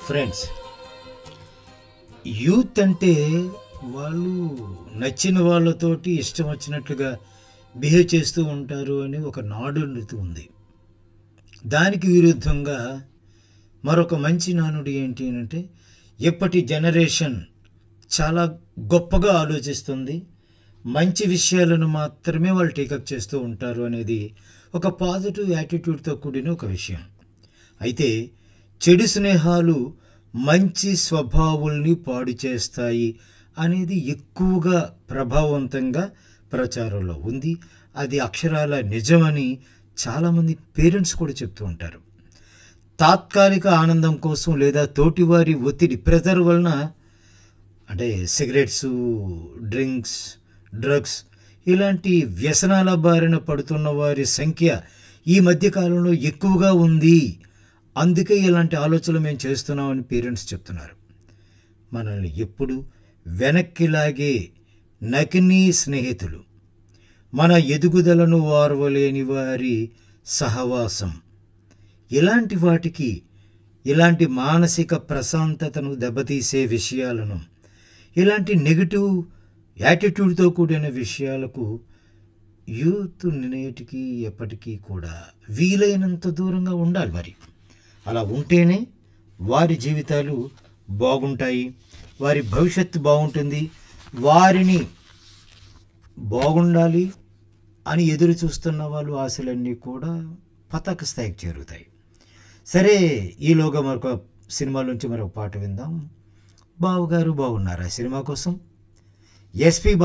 friends youth అంటే వాళ్ళు నచ్చిన వాళ్ళతోటి ఇష్టం వచ్చినట్లుగా బిహేవ్ చేస్తూ ఉంటారు అని ఒక నానుడి ఉంది దానికి విరుద్ధంగా మరొక మంచి నానుడి ఏంటి అంటే ఎప్పటి జనరేషన్ చాలా గొప్పగా ఆలోచిస్తుంది మంచి విషయాలను మాత్రమే వాళ్ళు టేకప్ చేస్తూ ఉంటారు అనేది ఒక పాజిటివ్ యాటిట్యూడ్తో కూడిన ఒక విషయం అయితే చెడు స్నేహాలు మంచి స్వభావుల్ని పాడు చేస్తాయి అనేది ఎక్కువగా ప్రభావవంతంగా ప్రచారంలో ఉంది అది అక్షరాల నిజమని చాలామంది పేరెంట్స్ కూడా చెప్తూ ఉంటారు తాత్కాలిక ఆనందం కోసం లేదా తోటివారి ఒత్తిడి ప్రెజర్ వలన అంటే సిగరెట్స్ డ్రింక్స్ డ్రగ్స్ ఇలాంటి వ్యసనాల బారిన పడుతున్న వారి సంఖ్య ఈ మధ్య కాలంలో ఎక్కువగా ఉంది అందుకే ఇలాంటి ఆలోచనలు మేము చేస్తున్నామని పేరెంట్స్ చెప్తున్నారు మనల్ని ఎప్పుడు వెనక్కి లాగే నకినీ స్నేహితులు మన ఎదుగుదలను వారవలేని వారి సహవాసం ఇలాంటి వాటికి ఇలాంటి మానసిక ప్రశాంతతను దెబ్బతీసే విషయాలను ఇలాంటి నెగిటివ్ యాటిట్యూడ్తో కూడిన విషయాలకు యూత్ నేటికి ఎప్పటికీ కూడా వీలైనంత దూరంగా ఉండాలి మరి అలా ఉంటేనే వారి జీవితాలు బాగుంటాయి వారి భవిష్యత్తు బాగుంటుంది వారిని బాగుండాలి అని ఎదురు చూస్తున్న వాళ్ళు ఆశలన్నీ కూడా పతాక స్థాయికి చేరుతాయి సరే ఈలోగా మరొక సినిమా నుంచి మరొక పాట విందాం బావుగారు బాగున్నారా సినిమా కోసం ఎస్పి